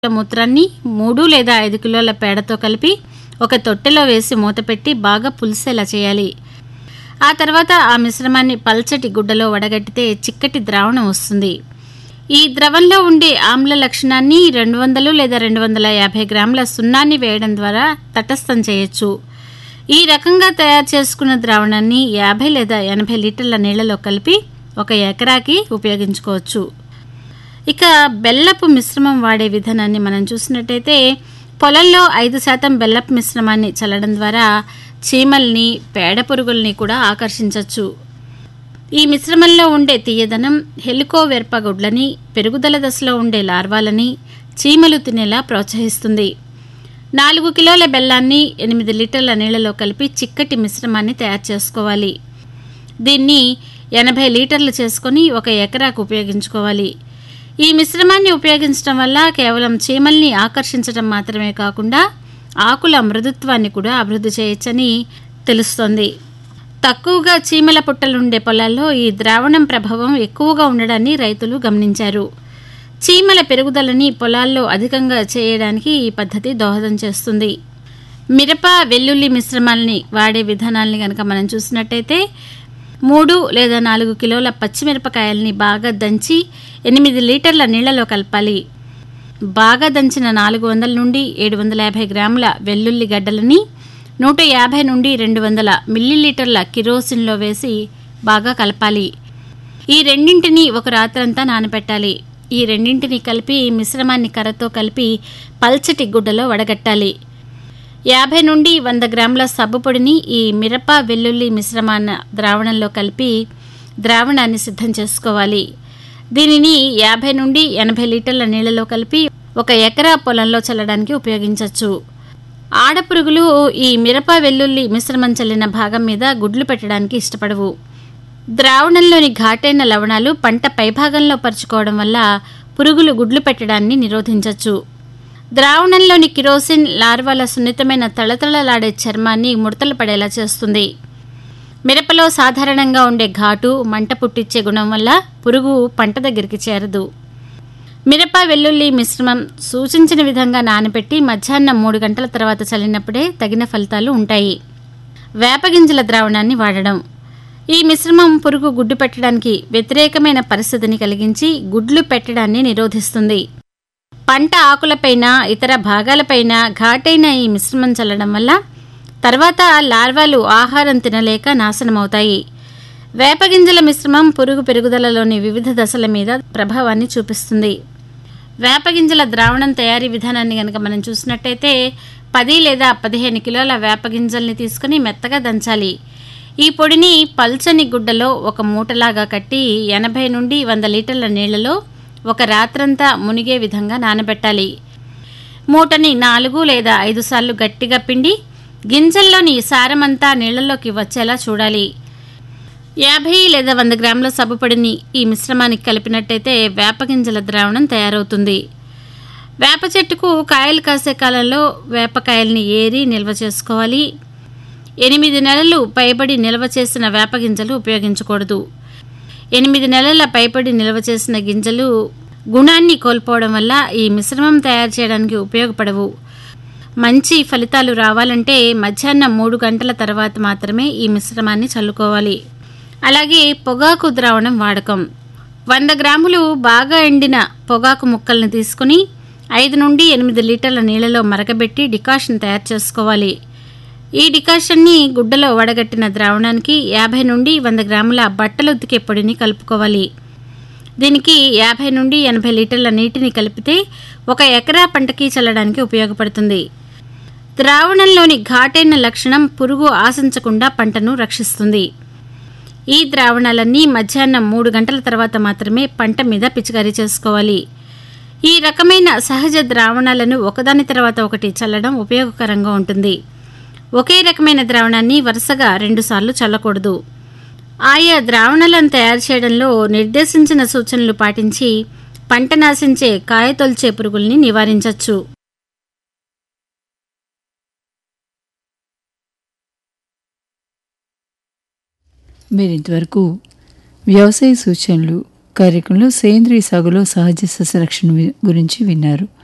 మూత్రాన్ని మూడు లేదా ఐదు కిలోల పేడతో కలిపి ఒక తొట్టెలో వేసి మూతపెట్టి బాగా పులిసేలా చేయాలి ఆ తర్వాత ఆ మిశ్రమాన్ని పల్చటి గుడ్డలో వడగట్టితే చిక్కటి ద్రావణం వస్తుంది ఈ ద్రవంలో ఉండే ఆమ్ల లక్షణాన్ని రెండు వందలు లేదా రెండు వందల యాభై గ్రాముల సున్నాన్ని వేయడం ద్వారా తటస్థం చేయొచ్చు ఈ రకంగా తయారు చేసుకున్న ద్రావణాన్ని యాభై లేదా ఎనభై లీటర్ల నీళ్లలో కలిపి ఒక ఎకరాకి ఉపయోగించుకోవచ్చు ఇక బెల్లపు మిశ్రమం వాడే విధానాన్ని మనం చూసినట్టయితే పొలంలో ఐదు శాతం బెల్లపు మిశ్రమాన్ని చల్లడం ద్వారా చీమల్ని పేడ పురుగుల్ని కూడా ఆకర్షించవచ్చు ఈ మిశ్రమంలో ఉండే తీయదనం హెలికోవెర్ప గుడ్లని పెరుగుదల దశలో ఉండే లార్వాలని చీమలు తినేలా ప్రోత్సహిస్తుంది నాలుగు కిలోల బెల్లాన్ని ఎనిమిది లీటర్ల నీళ్లలో కలిపి చిక్కటి మిశ్రమాన్ని తయారు చేసుకోవాలి దీన్ని ఎనభై లీటర్లు చేసుకొని ఒక ఎకరాకు ఉపయోగించుకోవాలి ఈ మిశ్రమాన్ని ఉపయోగించడం వల్ల కేవలం చీమల్ని ఆకర్షించడం మాత్రమే కాకుండా ఆకుల మృదుత్వాన్ని కూడా అభివృద్ధి చేయొచ్చని తెలుస్తోంది తక్కువగా చీమల పుట్టలుండే పొలాల్లో ఈ ద్రావణం ప్రభావం ఎక్కువగా ఉండడాన్ని రైతులు గమనించారు చీమల పెరుగుదలని పొలాల్లో అధికంగా చేయడానికి ఈ పద్ధతి దోహదం చేస్తుంది మిరప వెల్లుల్లి మిశ్రమాల్ని వాడే విధానాల్ని కనుక మనం చూసినట్టయితే మూడు లేదా నాలుగు కిలోల పచ్చిమిరపకాయల్ని బాగా దంచి ఎనిమిది లీటర్ల నీళ్లలో కలపాలి బాగా దంచిన నాలుగు వందల నుండి ఏడు వందల యాభై గ్రాముల వెల్లుల్లి గడ్డలని నూట యాభై నుండి రెండు వందల మిల్లీలీటర్ల కిరోసిన్లో వేసి బాగా కలపాలి ఈ రెండింటిని ఒక రాత్రంతా నానబెట్టాలి ఈ రెండింటిని కలిపి మిశ్రమాన్ని కర్రతో కలిపి పల్చటి గుడ్డలో వడగట్టాలి యాభై నుండి వంద గ్రాముల సబ్బు పొడిని ఈ మిరప వెల్లుల్లి మిశ్రమాన్న ద్రావణంలో కలిపి ద్రావణాన్ని సిద్ధం చేసుకోవాలి దీనిని యాభై నుండి ఎనభై లీటర్ల నీళ్లలో కలిపి ఒక ఎకరా పొలంలో చల్లడానికి ఉపయోగించవచ్చు ఆడపురుగులు ఈ మిరప వెల్లుల్లి మిశ్రమం చల్లిన భాగం మీద గుడ్లు పెట్టడానికి ఇష్టపడవు ద్రావణంలోని ఘాటైన లవణాలు పంట పైభాగంలో పరుచుకోవడం వల్ల పురుగులు గుడ్లు పెట్టడాన్ని నిరోధించవచ్చు ద్రావణంలోని కిరోసిన్ లార్వాల సున్నితమైన తళతళలాడే చర్మాన్ని ముడతలు పడేలా చేస్తుంది మిరపలో సాధారణంగా ఉండే ఘాటు మంట పుట్టించే గుణం వల్ల పురుగు పంట దగ్గరికి చేరదు మిరప వెల్లుల్లి మిశ్రమం సూచించిన విధంగా నానబెట్టి మధ్యాహ్నం మూడు గంటల తర్వాత చల్లినప్పుడే తగిన ఫలితాలు ఉంటాయి వేపగింజల ద్రావణాన్ని వాడడం ఈ మిశ్రమం పురుగు గుడ్డు పెట్టడానికి వ్యతిరేకమైన పరిస్థితిని కలిగించి గుడ్లు పెట్టడాన్ని నిరోధిస్తుంది పంట ఆకులపైన ఇతర భాగాలపైన ఘాటైన ఈ మిశ్రమం చల్లడం వల్ల తర్వాత లార్వాలు ఆహారం తినలేక నాశనమవుతాయి వేపగింజల మిశ్రమం పురుగు పెరుగుదలలోని వివిధ దశల మీద ప్రభావాన్ని చూపిస్తుంది వేపగింజల ద్రావణం తయారీ విధానాన్ని కనుక మనం చూసినట్టయితే పది లేదా పదిహేను కిలోల వేపగింజల్ని తీసుకుని మెత్తగా దంచాలి ఈ పొడిని పల్చని గుడ్డలో ఒక మూటలాగా కట్టి ఎనభై నుండి వంద లీటర్ల నీళ్లలో ఒక రాత్రంతా మునిగే విధంగా నానబెట్టాలి మూటని నాలుగు లేదా ఐదు సార్లు గట్టిగా పిండి గింజల్లోని సారమంతా నీళ్లలోకి వచ్చేలా చూడాలి యాభై లేదా వంద గ్రాముల సబ్బుపొడిని ఈ మిశ్రమానికి కలిపినట్టయితే వేపగింజల ద్రావణం తయారవుతుంది వేప చెట్టుకు కాయలు కాసే కాలంలో వేపకాయల్ని ఏరి నిల్వ చేసుకోవాలి ఎనిమిది నెలలు పైబడి నిల్వ చేసిన వేప గింజలు ఉపయోగించకూడదు ఎనిమిది నెలల పైబడి నిల్వ చేసిన గింజలు గుణాన్ని కోల్పోవడం వల్ల ఈ మిశ్రమం తయారు చేయడానికి ఉపయోగపడవు మంచి ఫలితాలు రావాలంటే మధ్యాహ్నం మూడు గంటల తర్వాత మాత్రమే ఈ మిశ్రమాన్ని చల్లుకోవాలి అలాగే పొగాకు ద్రావణం వాడకం వంద గ్రాములు బాగా ఎండిన పొగాకు ముక్కల్ని తీసుకుని ఐదు నుండి ఎనిమిది లీటర్ల నీళ్లలో మరగబెట్టి డికాషన్ తయారు చేసుకోవాలి ఈ డికాషన్ని గుడ్డలో వడగట్టిన ద్రావణానికి యాభై నుండి వంద గ్రాముల బట్టలు ఉతికే పొడిని కలుపుకోవాలి దీనికి యాభై నుండి ఎనభై లీటర్ల నీటిని కలిపితే ఒక ఎకరా పంటకి చల్లడానికి ఉపయోగపడుతుంది ద్రావణంలోని ఘాటైన లక్షణం పురుగు ఆశించకుండా పంటను రక్షిస్తుంది ఈ ద్రావణాలన్నీ మధ్యాహ్నం మూడు గంటల తర్వాత మాత్రమే పంట మీద పిచికారీ చేసుకోవాలి ఈ రకమైన సహజ ద్రావణాలను ఒకదాని తర్వాత ఒకటి చల్లడం ఉపయోగకరంగా ఉంటుంది ఒకే రకమైన ద్రావణాన్ని వరుసగా రెండుసార్లు చల్లకూడదు ఆయా ద్రావణాలను తయారు చేయడంలో నిర్దేశించిన సూచనలు పాటించి పంట నాశించే కాయతొల్చే పురుగుల్ని నివారించవచ్చు మీరు ఇంతవరకు వ్యవసాయ సూచనలు కార్యక్రమంలో సేంద్రీయ సాగులో సహజ సస్యరక్షణ వి- గురించి విన్నారు